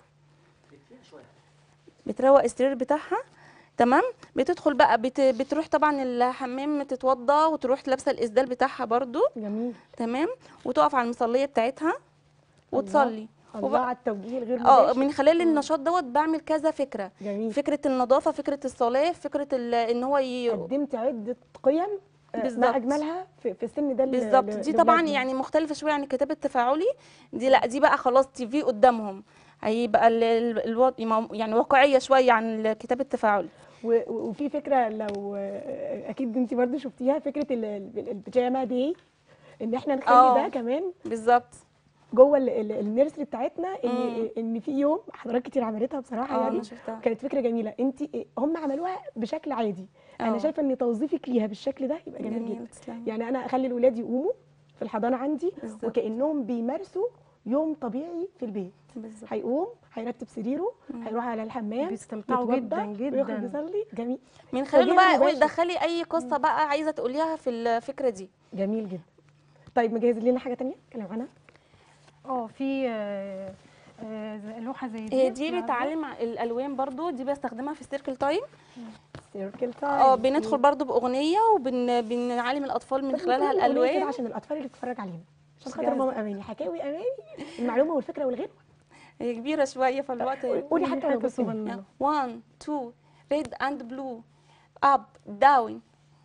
بتروق السرير بتاعها تمام بتدخل بقى بت... بتروح طبعا الحمام تتوضى وتروح لابسه الاسدال بتاعها برضو جميل تمام وتقف على المصليه بتاعتها وتصلي الله وبقى- على التوجيه الغير اه مباشر من خلال النشاط دوت بعمل كذا فكره جميل فكره النظافه فكره الصلاه فكره ال... ان هو ي... قدمت عده قيم آه، بالظبط. ما اجملها في, في السن ده ل- بالظبط ل- دي طبعا لولادنا. يعني مختلفه شويه عن الكتاب التفاعلي دي لا دي بقى خلاص تي في قدامهم هيبقى ال... ال... الوضع يعني واقعيه شويه عن الكتاب التفاعلي و- و- وفي فكره لو آه، اكيد انت برضو شفتيها فكره ال- ال- البيجاما دي ان احنا نخلي آه. ده كمان بالظبط جوه ال- ال- النيرسري بتاعتنا ان مم. ان في يوم حضرتك كتير عملتها بصراحه اه يعني انا شفتها كانت فكره جميله انت هم عملوها بشكل عادي انا آه. شايفه ان توظيفك ليها بالشكل ده يبقى جميل, جميل جدا تسلمي. يعني انا اخلي الولاد يقوموا في الحضانه عندي بالظبط. وكانهم بيمارسوا يوم طبيعي في البيت بالظبط هيقوم هيرتب سريره هيروح على الحمام بيستمتعوا يتوضى، جدا ويخرج جدا يصلي جميل من خلاله توجيه بقى مباشر. دخلي اي قصه بقى عايزه تقوليها في الفكره دي جميل جدا طيب مجهز لنا حاجه تانية نتكلم عنها اه في آه، آه، زي- لوحه زي دي هي دي عارفة؟ بتعلم الالوان برضو دي بستخدمها في السيركل تايم سيركل تايم اه بندخل برضو باغنيه وبنعلم الاطفال من خلالها الالوان عشان الاطفال اللي بتتفرج علينا عشان مش خاطر جاهزة. ماما اماني حكاوي اماني المعلومه والفكره والغنوه هي كبيره شويه فالوقت قولي حتى لو حاجة بس صغننة. 1 2 ريد اند بلو اب داون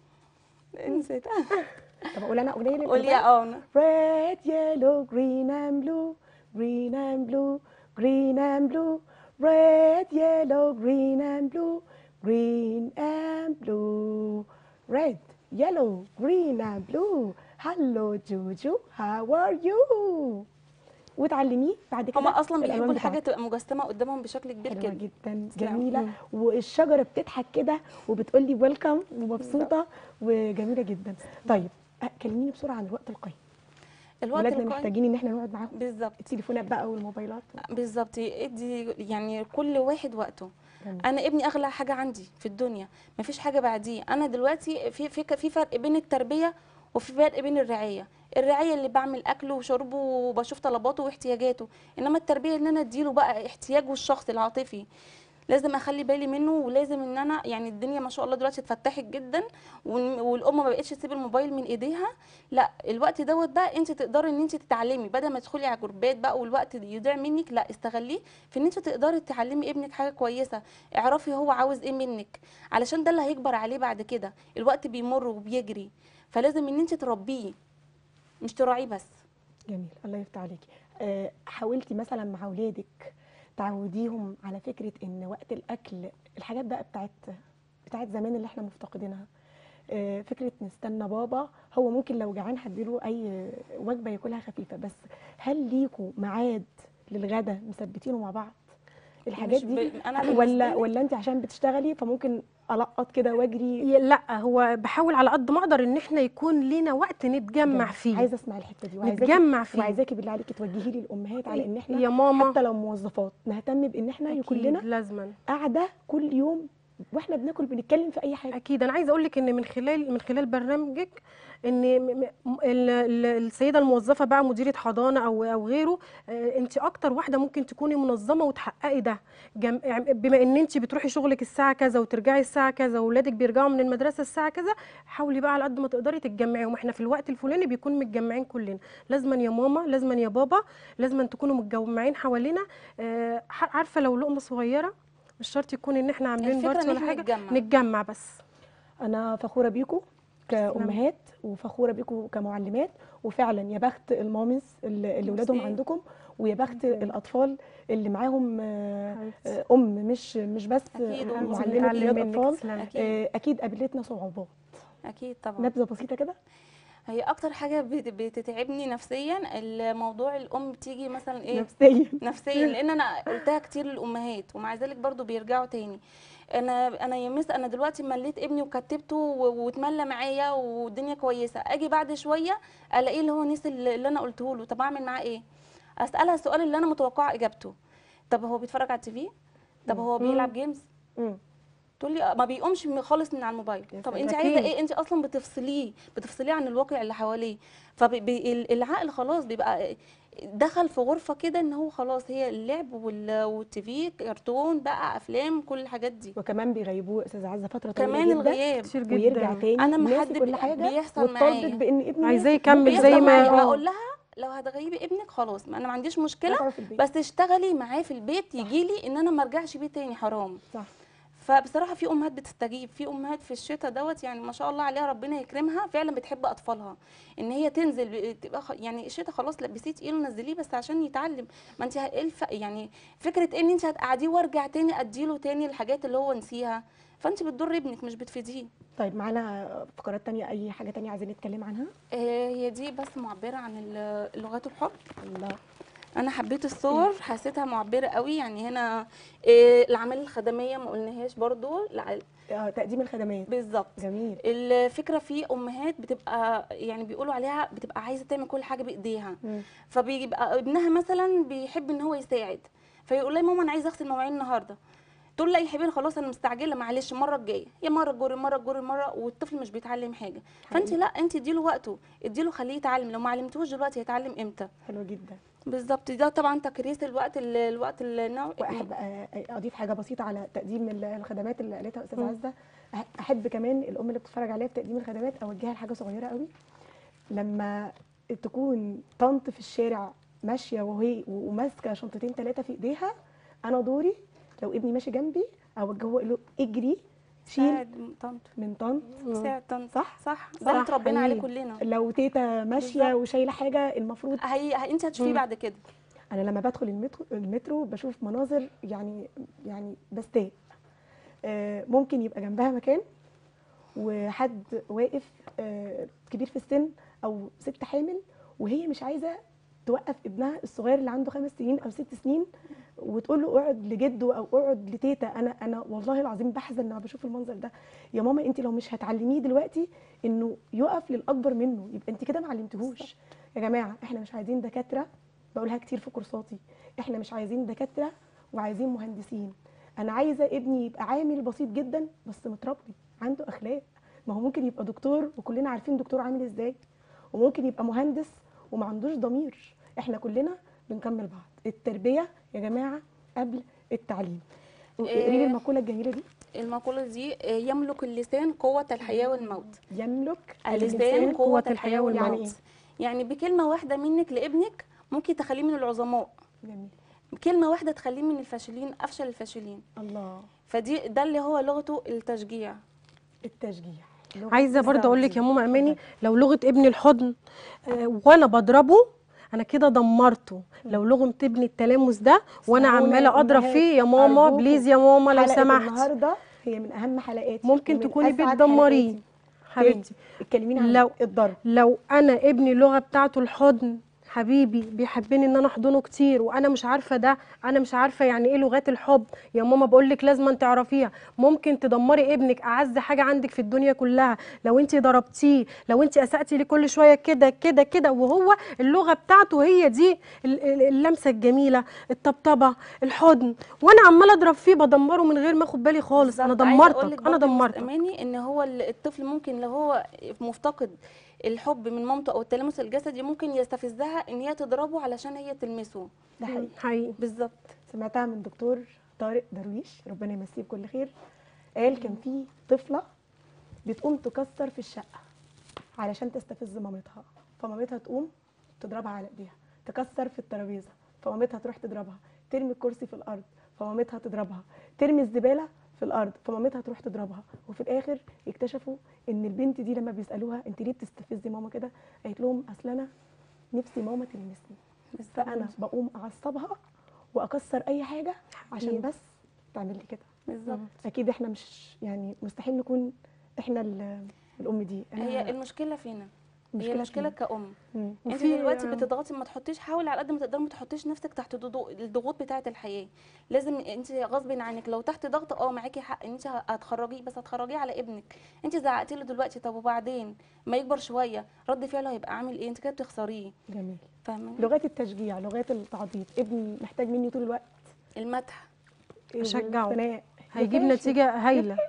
نسيت طب اقول انا اغنيه قولي للألوان؟ اه Red, yellow, green and blue, green and blue, green and blue. Red, yellow, green and blue, green and blue. Red, yellow, green and blue. Hello, Juju, how are you? وتعلميه بعد كده هما اصلا الألوان بيحبوا الحاجه بتاعته. تبقى مجسمه قدامهم بشكل كبير حلوه كده جدا تسلم. جميله مم. والشجره بتضحك كده وبتقول لي ويلكم ومبسوطه وجميله جدا طيب أه، كلميني بسرعه عن الوقت القيم الوقت ولادنا القائم محتاجين ان احنا نقعد معاهم بالظبط التليفونات بقى والموبايلات بالظبط ادي يعني كل واحد وقته جميل. انا ابني اغلى حاجه عندي في الدنيا مفيش حاجه بعديه انا دلوقتي في في في فرق بين التربيه وفي فرق بين الرعايه الرعايه اللي بعمل اكله وشربه وبشوف طلباته واحتياجاته انما التربيه ان انا اديله بقى احتياجه الشخصي العاطفي لازم اخلي بالي منه ولازم ان انا يعني الدنيا ما شاء الله دلوقتي اتفتحت جدا وال- والام ما بقتش تسيب الموبايل من ايديها لا الوقت دوت بقى انت تقدري ان انت تتعلمي بدل ما تدخلي على جروبات بقى والوقت يضيع منك لا استغليه في ان انت تقدري تعلمي ابنك حاجه كويسه اعرفي هو عاوز ايه منك علشان ده اللي هيكبر عليه بعد كده الوقت بيمر وبيجري فلازم ان انت تربيه مش تراعيه بس جميل الله يفتح عليكي أه حاولتي مثلا مع اولادك تعوديهم على فكره ان وقت الاكل الحاجات بقى بتاعت بتاعت زمان اللي احنا مفتقدينها أه فكره نستنى بابا هو ممكن لو جعان هديله اي وجبه ياكلها خفيفه بس هل ليكوا ميعاد للغدا مثبتينه مع بعض الحاجات مش دي ب... انا ولا بالنسبة لي- ولا انت عشان بتشتغلي فممكن القط كده واجري ي- لا هو بحاول على قد ما اقدر ان احنا يكون لينا وقت نتجمع فيه عايزه اسمع الحته دي وعايزاكي نتجمع فيه وعايزاكي بالله عليكي توجهي لي الامهات على ان احنا يا ماما حتى لو موظفات نهتم بان احنا يكون أكيد لنا لازما قاعده كل يوم واحنا بناكل بنتكلم في اي حاجه اكيد انا عايزه اقول لك ان من خلال من خلال برنامجك ان م- م- ال- ال- السيده الموظفه بقى مديره حضانه او او غيره انت اكتر واحده ممكن تكوني منظمه وتحققي ده جم- يعني بما ان انت بتروحي شغلك الساعه كذا وترجعي الساعه كذا واولادك بيرجعوا من المدرسه الساعه كذا حاولي بقى على قد ما تقدري تتجمعيهم احنا في الوقت الفلاني بيكون متجمعين كلنا لازما يا ماما لازما يا بابا لازما تكونوا متجمعين حوالينا آه، ح- عارفه لو لقمه صغيره مش شرط يكون ان احنا عاملين الفكرة بارتي إن ولا إحنا حاجه نتجمع. نتجمع بس انا فخوره بيكم كامهات وفخوره بيكم كمعلمات وفعلا يا بخت المامز اللي اللي ولادهم ميرسي. عندكم ويا بخت ميرسي. الاطفال اللي معاهم آه، حبيبتي. آه، ام مش مش بس أكيد، أم معلمه نتعلم رياض منك، اطفال تسلمي. اكيد آه، اكيد قابلتنا صعوبات اكيد طبعا نبذه بسيطه كده هي اكتر حاجه بت- بتتعبني نفسيا الموضوع الام بتيجي مثلا ايه نفسيا نفسيا لان انا قلتها كتير للامهات ومع ذلك برضو بيرجعوا تاني انا انا يا مس انا دلوقتي مليت ابني وكتبته و- واتملى معايا والدنيا كويسه اجي بعد شويه الاقيه اللي هو نسي اللي اللي انا قلته له طب اعمل معاه ايه اسالها السؤال اللي انا متوقعه اجابته طب هو بيتفرج على التي في طب هو بيلعب جيمز مم. تقول لي ما بيقومش من- خالص من على الموبايل يا طب سلام. انت عايزه أكيد. ايه انت اصلا بتفصليه بتفصليه عن الواقع اللي حواليه فالعقل خلاص بيبقى دخل في غرفه كده ان هو خلاص هي اللعب وال- والتيفي كرتون بقى افلام كل الحاجات دي وكمان بيغيبوه استاذ عزه فتره طويله كمان جدا الغياب كتير جدا ويرجع تاني أنا لما ناسي حد كل بي- حاجه بيحصل وتطالبك معايا. بان ابني عايزاه ناسي. يكمل ممكن زي بيحصل ما معايا. هو. بقول لها لو هتغيبي ابنك خلاص ما انا ما عنديش مشكله أقعد في البيت. بس اشتغلي معاه في البيت يجي لي ان انا ما ارجعش بيه تاني حرام صح فبصراحه في امهات بتستجيب في امهات في الشتاء دوت يعني ما شاء الله عليها ربنا يكرمها فعلا بتحب اطفالها ان هي تنزل ب- تبقى خ- يعني الشتاء خلاص لبسيه تقيل ونزليه بس عشان يتعلم ما انت الف يعني فكره ان انت هتقعديه وارجع تاني اديله تاني الحاجات اللي هو نسيها فانت بتضر ابنك مش بتفيديه طيب معانا فقرات تانية اي حاجه تانية عايزين نتكلم عنها آه، هي دي بس معبره عن ال- لغات الحب الله انا حبيت الصور حسيتها معبره قوي يعني هنا آه، الاعمال الخدميه ما قلناهاش برضو لا، آه، تقديم الخدمات بالظبط جميل الفكره في امهات بتبقى يعني بيقولوا عليها بتبقى عايزه تعمل كل حاجه بايديها مم. فبيبقى ابنها مثلا بيحب ان هو يساعد فيقول لها يا ماما انا عايزه اغسل مواعين النهارده تقول لا يا حبيبي خلاص انا مستعجله معلش المره الجايه يا مره الجور مره الجور مره والطفل مش بيتعلم حاجه فانت لا انت اديله وقته اديله خليه يتعلم لو ما علمتوش دلوقتي هيتعلم امتى حلو جدا بالظبط ده طبعا تكريس الوقت ال- الوقت النوعي واحب آه، اضيف حاجه بسيطه على تقديم ال- الخدمات اللي قالتها استاذه مم. عزه أح- احب كمان الام اللي بتتفرج عليها في تقديم الخدمات اوجهها لحاجه صغيره قوي لما تكون طنط في الشارع ماشيه وهي وماسكه شنطتين ثلاثه في ايديها انا دوري لو ابني ماشي جنبي اوجهه واقول له اجري شيل ساعد طنط من طنط ساعد طنط صح؟ صح صح، ده ربنا عليه حقيقي. كلنا لو تيتا ماشيه بالظبط. وشايله حاجه المفروض هي, هي انت هتشوفيه مم. بعد كده انا لما بدخل المترو المترو بشوف مناظر يعني يعني بستاء آه، ممكن يبقى جنبها مكان وحد واقف آه، كبير في السن او ست حامل وهي مش عايزه توقف ابنها الصغير اللي عنده خمس سنين او ست سنين وتقول له اقعد لجده او اقعد لتيتا انا انا والله العظيم بحزن لما بشوف المنظر ده يا ماما انت لو مش هتعلميه دلوقتي انه يقف للاكبر منه يبقى انت كده ما علمتهوش يا جماعه احنا مش عايزين دكاتره بقولها كتير في كورساتي احنا مش عايزين دكاتره وعايزين مهندسين انا عايزه ابني يبقى عامل بسيط جدا بس متربي عنده اخلاق ما هو ممكن يبقى دكتور وكلنا عارفين دكتور عامل ازاي وممكن يبقى مهندس وما عندوش ضمير احنا كلنا بنكمل بعض التربيه يا جماعه قبل التعليم قولي لي إيه. المقوله الجميله دي المقولة دي آه، يملك اللسان قوة الحياة والموت يملك اللسان قوة الحياة الحياة والموت يعني يعني, إيه؟ يعني بكلمة واحدة منك لابنك ممكن تخليه من العظماء جميل كلمة واحدة تخليه من الفاشلين أفشل الفاشلين الله فدي ده اللي هو لغته التشجيع التشجيع لغة عايزه برضه اقول لك يا ماما اماني اتفضلي. لو لغه ابني الحضن آه، وانا بضربه انا كده دمرته لو لغه ابني التلامس ده وانا اسمعونا عماله يا اضرب أمهات، فيه يا ماما أرجوكوا. بليز يا ماما لو حلقة سمحت النهارده هي من اهم حلقاتي ممكن ومن تكوني أسعد بتدمريه حلقاتي. حبيبتي اتكلميني عن لو- الضرب لو انا ابني اللغه بتاعته الحضن حبيبي بيحبني ان انا احضنه كتير وانا مش عارفه ده انا مش عارفه يعني ايه لغات الحب يا ماما بقول لك لازم أن تعرفيها ممكن تدمري ابنك اعز حاجه عندك في الدنيا كلها لو انت ضربتيه لو انت اساتي ليه كل شويه كده كده كده وهو اللغه بتاعته هي دي ال- ال- اللمسه الجميله الطبطبه الحضن وانا عماله اضرب فيه بدمره من غير ما اخد بالي خالص انا بالظبط. عايزة أقولك دمرتك انا برضه يا مس دمرتك اماني ان هو ال- الطفل ممكن لو هو مفتقد الحب من مامته او التلامس الجسدي ممكن يستفزها ان هي تضربه علشان هي تلمسه ده حقيقي حقيقي بالظبط سمعتها من دكتور طارق درويش ربنا يمسيه بكل خير قال كان في طفله بتقوم تكسر في الشقه علشان تستفز مامتها فمامتها تقوم تضربها على ايديها تكسر في الترابيزه فمامتها تروح تضربها ترمي الكرسي في الارض فمامتها تضربها ترمي الزباله في الارض فمامتها تروح تضربها وفي الاخر يكتشفوا ان البنت دي لما بيسالوها انت ليه بتستفزي ماما كده قالت لهم اصل انا نفسي ماما تلمسني فانا بقوم اعصبها واكسر اي حاجه عشان حقيقي. بس تعمل لي كده بالظبط اكيد احنا مش يعني مستحيل نكون احنا ال- الام دي أنا هي المشكله فينا هي المشكلة المشكله فينا. كأم مم. انت وفي- دلوقتي بتضغطي ما تحطيش حاولي على قد ما تقدري ما تحطيش نفسك تحت ضغو- الضغوط بتاعه الحياه لازم انت غصب عنك لو تحت ضغط اه معاكي حق ان انت هتخرجيه بس هتخرجيه على ابنك انت زعقتي له دلوقتي طب وبعدين ما يكبر شويه رد فعله هيبقى عامل ايه انت كده بتخسريه جميل فاهمه لغات التشجيع لغات التعضيد ابني محتاج مني طول الوقت المدح أشجعه. والثناء. هيجيب يفشل. نتيجه هايله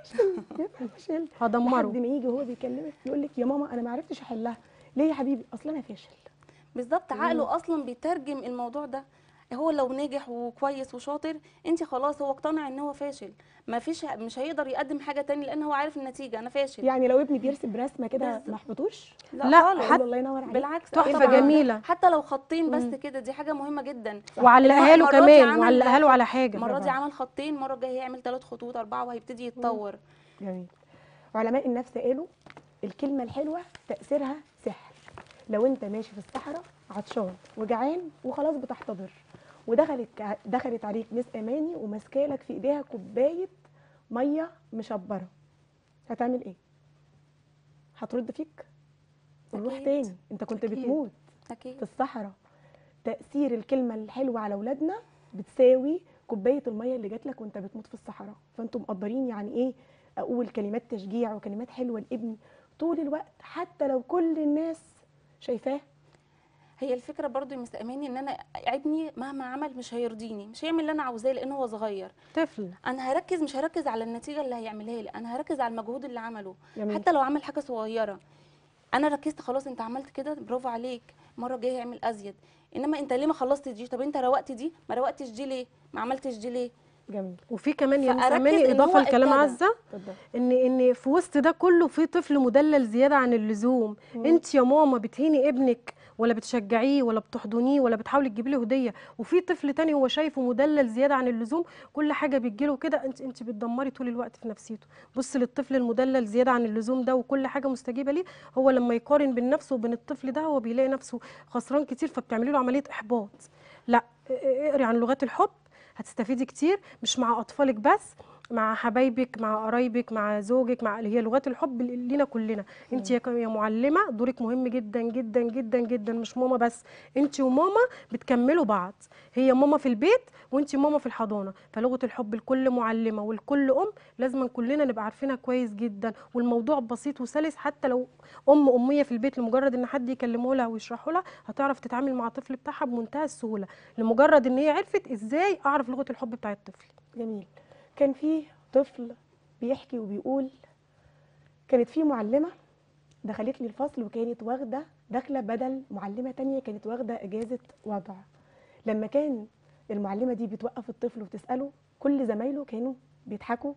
يفشل هدمره لحد ما يجي وهو بيكلمك يقول لك يا ماما انا ما عرفتش احلها ليه يا حبيبي اصل انا فاشل بالظبط عقله اصلا بيترجم الموضوع ده هو لو نجح وكويس وشاطر انت خلاص هو اقتنع ان هو فاشل ما فيش مش هيقدر يقدم حاجه تاني لان هو عارف النتيجه انا فاشل يعني لو ابني بيرسم رسمه كده بالظبط. ما احبطوش لا، خالص. اقول له الله ينور عليك بالعكس تحفة طبعاً. جميلة. حتى لو خطين بس كده دي حاجه مهمه جدا وعلقها له المرة دي كمان عمل- وعلقها له على حاجه المره دي عمل خطين المره الجايه هيعمل ثلاث خطوط اربعه وهيبتدي يتطور جميل علماء النفس قالوا الكلمة الحلوة تأثيرها سحر لو انت ماشي في الصحراء عطشان وجعان وخلاص بتحتضر ودخلت ع- دخلت عليك مس اماني وماسكالك في ايديها كوبايه ميه مشبره هتعمل ايه هترد فيك روح أكيد. تاني انت كنت أكيد. بتموت في اكيد الصحراء تأثير الكلمة الحلوة على أولادنا بتساوي كوباية المية اللي جات لك وأنت بتموت في الصحراء فأنتم مقدرين يعني إيه أقول كلمات تشجيع وكلمات حلوة لابني طول الوقت حتى لو كل الناس شايفاه هي الفكره برضو يا مس اماني ان انا ابني مهما عمل مش هيرضيني مش هيعمل اللي انا عاوزاه لان هو صغير طفل انا هركز مش هركز على النتيجه اللي هيعملها لي انا هركز على المجهود اللي عمله جميل. حتى لو عمل حاجه صغيره انا ركزت خلاص انت عملت كده برافو عليك المره الجايه هيعمل ازيد انما انت ليه ما خلصتش دي طب انت روقت دي ما روقتش دي ليه ما عملتش دي ليه جميل وفي كمان يا مس فأركز اماني إن اضافه هو لكلام ابتدى. عزه اتفضل ان ان في وسط ده كله في طفل مدلل زياده عن اللزوم انت يا ماما بتهيني ابنك ولا بتشجعيه ولا بتحضنيه ولا بتحاولي تجيبي له هديه وفي طفل تاني هو شايفه مدلل زياده عن اللزوم كل حاجه بتجيله كده انت انت بتدمري طول الوقت في نفسيته بص للطفل المدلل زياده عن اللزوم ده وكل حاجه مستجيبه ليه هو لما يقارن بين نفسه وبين الطفل ده هو بيلاقي نفسه خسران كتير فبتعملي له عمليه احباط لا اقري عن لغات الحب هتستفيدي كتير مش مع اطفالك بس مع حبايبك مع قرايبك مع زوجك مع اللي هي لغات الحب اللي لينا كلنا انت يا ك- يا معلمه دورك مهم جدا جدا جدا جدا مش ماما بس انت وماما بتكملوا بعض هي ماما في البيت وانت ماما في الحضانه فلغه الحب لكل معلمه ولكل ام لازم كلنا نبقى عارفينها كويس جدا والموضوع بسيط وسلس حتى لو ام اميه في البيت لمجرد ان حد يكلمه لها ويشرحه لها هتعرف تتعامل مع الطفل بتاعها بمنتهى السهوله لمجرد ان هي عرفت ازاي اعرف لغه الحب بتاع الطفل جميل كان في طفل بيحكي وبيقول كانت في معلمة دخلت لي الفصل وكانت واخدة داخلة بدل معلمة تانية كانت واخدة إجازة وضع لما كان المعلمة دي بتوقف الطفل وتسأله كل زمايله كانوا بيضحكوا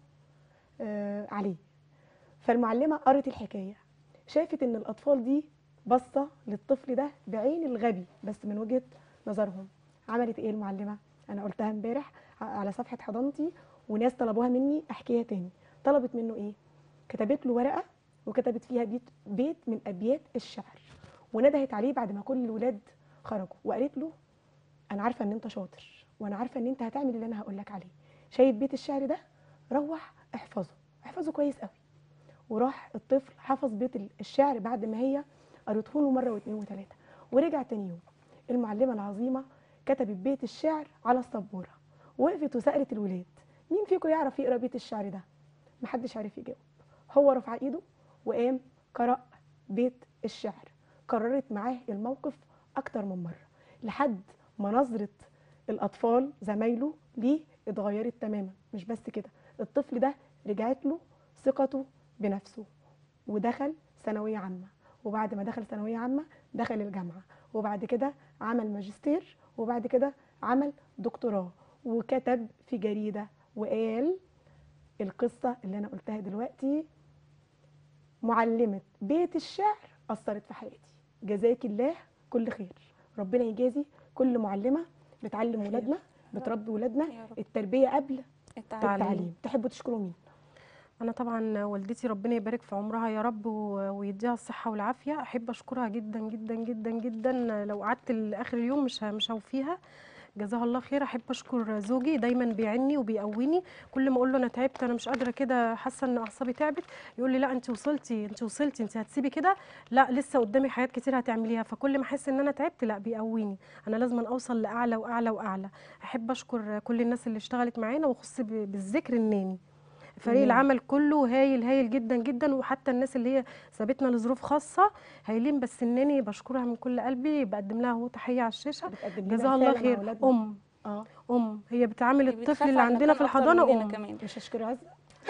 آه عليه فالمعلمة قرت الحكاية شافت إن الأطفال دي باصة للطفل ده بعين الغبي بس من وجهة نظرهم عملت إيه المعلمة؟ أنا قلتها امبارح ع- على صفحة حضانتي وناس طلبوها مني أحكيها تاني طلبت منه إيه؟ كتبت له ورقة وكتبت فيها بيت, بيت من أبيات الشعر وندهت عليه بعد ما كل الولاد خرجوا وقالت له أنا عارفة إن أنت شاطر وأنا عارفة إن أنت هتعمل اللي أنا هقولك عليه شايف بيت الشعر ده روح احفظه احفظه كويس قوي وراح الطفل حفظ بيت ال- الشعر بعد ما هي قرته له مره واثنين وثلاثه ورجع تاني يوم المعلمه العظيمه كتبت بيت الشعر على السبوره وقفت وسالت الولاد مين فيكم يعرف يقرا بيت الشعر ده محدش عارف يجاوب هو رفع ايده وقام قرأ بيت الشعر كررت معاه الموقف أكتر من مرة لحد ما نظرة الأطفال زمايله ليه اتغيرت تماما مش بس كده الطفل ده رجعت له ثقته بنفسه ودخل ثانوية عامة وبعد ما دخل ثانوية عامة دخل الجامعة وبعد كده عمل ماجستير وبعد كده عمل دكتوراه وكتب في جريدة وقال القصة اللي أنا قلتها دلوقتي معلمة بيت الشعر أثرت في حياتي جزاك الله كل خير ربنا يجازي كل معلمة بتعلم ولادنا بتربي ولادنا يا رب. التربية قبل التعليم التعليم تحبوا تشكروا مين؟ انا طبعا والدتي ربنا يبارك في عمرها يا رب و- ويديها الصحه والعافيه احب اشكرها جدا جدا جدا جدا لو قعدت لاخر اليوم مش ه- مش هوفيها جزاها الله خير احب اشكر زوجي دايما بيعني وبيقويني كل ما اقول له انا تعبت انا مش قادره كده حاسه ان اعصابي تعبت يقول لي لا انت وصلتي انت وصلتي انت هتسيبي كده لا لسه قدامي حاجات كتير هتعمليها فكل ما احس ان انا تعبت لا بيقويني انا لازم اوصل لاعلى واعلى واعلى احب اشكر كل الناس اللي اشتغلت معانا وخص ب- بالذكر الناني فريق الناني. العمل كله هايل هايل جدا جدا وحتى الناس اللي هي سابتنا لظروف خاصه هايلين بس الناني بشكرها من كل قلبي بقدم لها اهو تحيه على الشاشه بتقدم لنا جزاها الله رسالة مع خير ولادنا. ام اه ام هي بتعامل هي الطفل بتخاف اللي على عندنا في المكان أكتر الحضانه مننا ام كمان مش هشكر عزة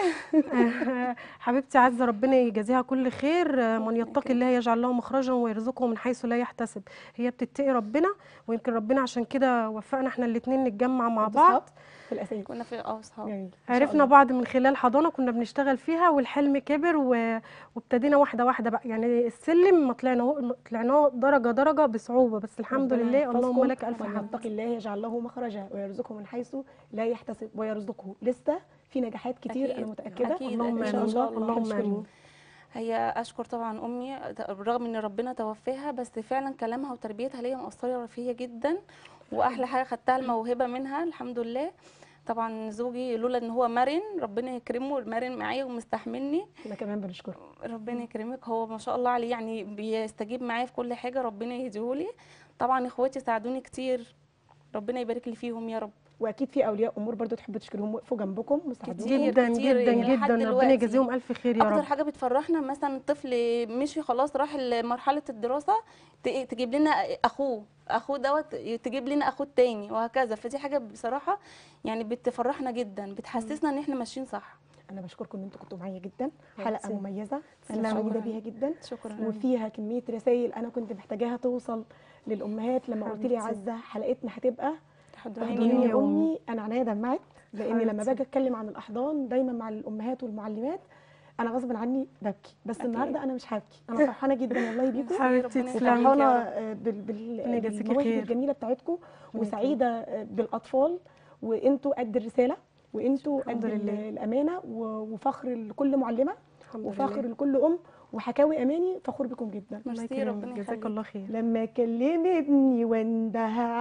حبيبتي عزه ربنا يجازيها كل خير من يتقي الله يجعل له مخرجا ويرزقه من حيث لا يحتسب هي بتتقي ربنا ويمكن ربنا عشان كده وفقنا احنا الاثنين نتجمع مع انتوا بعض صحاب في الأساس كنا في اه اصحاب جميل. ما شاء عرفنا الله. بعض من خلال حضانه كنا بنشتغل فيها والحلم كبر و... وابتدينا واحده واحده بقى يعني السلم ما طلعنا طلعناه درجه درجه بصعوبه بس الحمد ربنا لله يحفظكم اللهم لك الف ومن حمد يتقي الله يجعل له مخرجا ويرزقه من حيث لا يحتسب ويرزقه لسه في نجاحات كتير أكيد. انا متاكده أكيد. اللهم ان شاء آمين. الله اللهم هتشكروا. آمين. هي اشكر طبعا امي بالرغم ان ربنا توفاها بس فعلا كلامها وتربيتها ليا مؤثره فيا جدا واحلى حاجه خدتها الموهبه منها الحمد لله طبعا زوجي لولا ان هو مرن ربنا يكرمه مرن معايا ومستحملني احنا كمان بنشكره ربنا يكرمك هو ما شاء الله عليه يعني بيستجيب معايا في كل حاجه ربنا يهديهولي طبعا اخواتي ساعدوني كتير ربنا يبارك لي فيهم يا رب واكيد في اولياء امور برضو تحبوا تشكروهم وقفوا جنبكم مساعدين كتير. جدا كتير جدا يعني لحد جدا ربنا دلوقتي. يجازيهم الف خير يا اكتر رب حاجه بتفرحنا مثلا الطفل مشي خلاص راح لمرحله الدراسه ت- تجيب لنا اخوه اخوه دوت تجيب لنا اخوه التاني وهكذا فدي حاجه بصراحه يعني بتفرحنا جدا بتحسسنا ان احنا ماشيين صح انا بشكركم ان انتوا كنتوا معايا جدا حلقه ميرسي. مميزه تسلمي. انا سعيده شكراً. بيها جدا شكرا وفيها كميه رسائل انا كنت محتاجاها توصل للامهات لما قلت لي يا حبيبتي. عزه حلقتنا هتبقى تحضريني احضنيني يا يا أمي. امي انا عينيا دمعت لان لما حبيبتي. باجي اتكلم عن الاحضان دايما مع الامهات والمعلمات انا غصب عني ببكي بس أكيد. النهارده انا مش هبكي انا فرحانه جدا والله بيكم حبيبتي ربنا تسلمي. يخليك وفرحانه يا رب. آه، بال بال ربنا يجازيكي بالمواهب خير. الجميله بتاعتكم ربنا وسعيده آه، بالاطفال وانتوا قد الرساله وانتوا الحمد قد ال- لله. الامانه و- وفخر لكل معلمه الحمد وفخر لله. لكل ام وحكاوي اماني فخور بكم جدا الله ميرسي يكرمك ربنا جزاك يخليك الله خير لما اكلم ابني وانده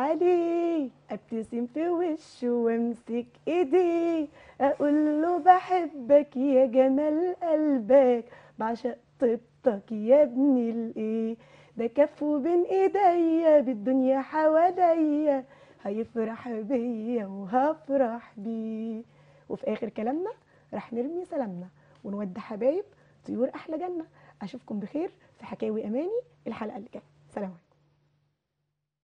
عليه ابتسم في وشه وامسك ايديه اقول له بحبك يا جمال قلبك بعشق طيبتك يا ابني الايه ده كفه بين ايديا بالدنيا حواليا هيفرح بيا وهفرح بيه وفي اخر كلامنا رح نرمي سلامنا ونودي حبايب طيور احلى جنه اشوفكم بخير في حكاوي اماني الحلقه اللي جايه سلام عليكم